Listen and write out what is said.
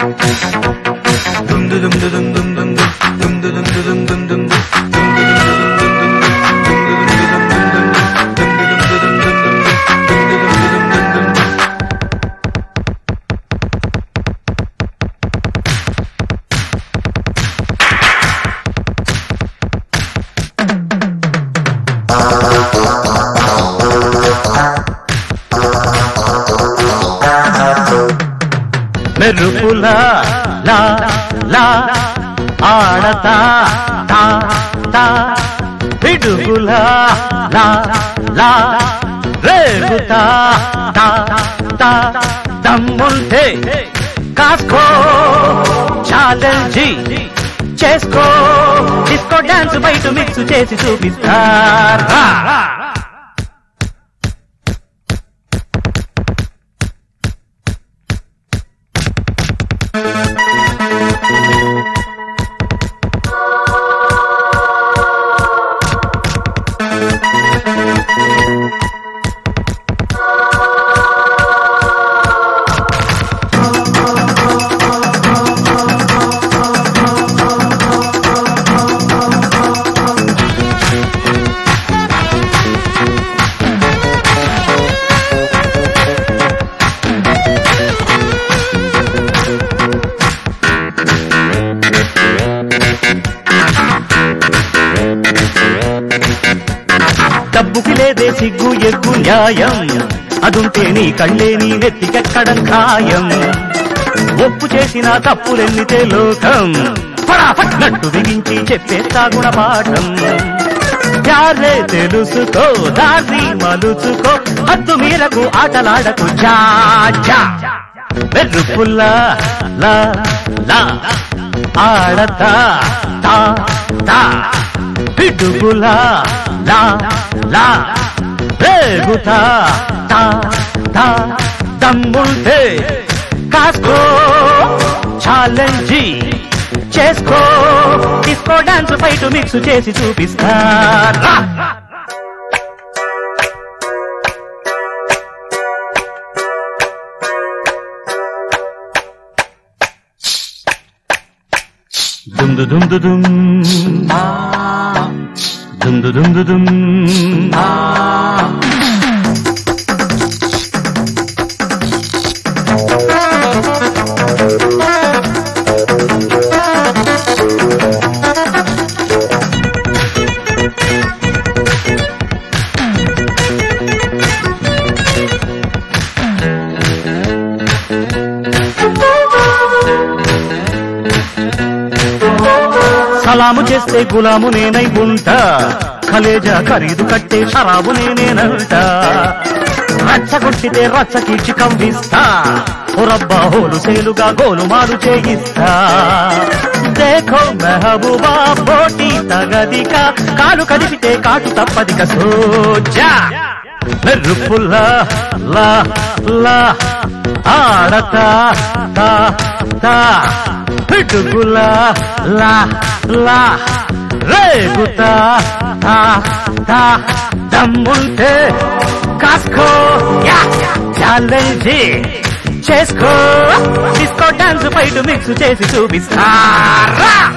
మెరుపులా లా లా ఆడతా తా తా పిడుగులా లా లా రేగుతా తా తా దమ్ముంటే కాసుకో ఛాలెంజీ చేసుకో డిస్కో డాన్స్ బయట మిక్స్ చేసి చూపిస్తారా డబ్బుకి లేదే సిగ్గు ఎగ్గు న్యాయం అదుంటే నీ కళ్ళే నీ నెత్తికెక్కడం ఖాయం ఒప్పు చేసిన తప్పులెన్నితే లోకం ఫటాఫట్ నట్టు బిగించి చెప్పేస్తా గుణపాఠం ప్యారే తెలుసుకో దారి మలుచుకో హద్దు మీరకు ఆటలాడకు జా జా వెర్రుపుల్లా లా లా ఆడతా తా తా పిడుగులా లా లా రేగుతా తా తా దమ్ముంటే కాసుకో ఛాలెంజీ చేసుకో డిస్కో డాన్స్ ఫైట్ మిక్స్ చేసి చూపిస్తారా దుందు దుందు దుమ్ దుందు దుందు దుమ్ సలాము చేస్తే గులాము నేనై ఉంటా కలేజా ఖరీదు కట్టే షరాబు నేనేనంట రచ్చగొట్టితే రచ్చ కీర్చి కవ్విస్తా రబ్బా హోలు సేలుగా గోలుమాలు చేయిస్తా దేఖో మెహబూబా పోటీ తగదిక కాలు కదిపితే కాటు తప్పదిక సోజా మెరుపుల్లా లా లా ఆడతా తా తా పిడుగులా లా లా రేగుతా తా తా దమ్ముంటే కాసుకో యా ఛాలెంజీ చేసుకో డిస్కో డాన్స్ బయట మిక్స్ చేసి చూపిస్తారా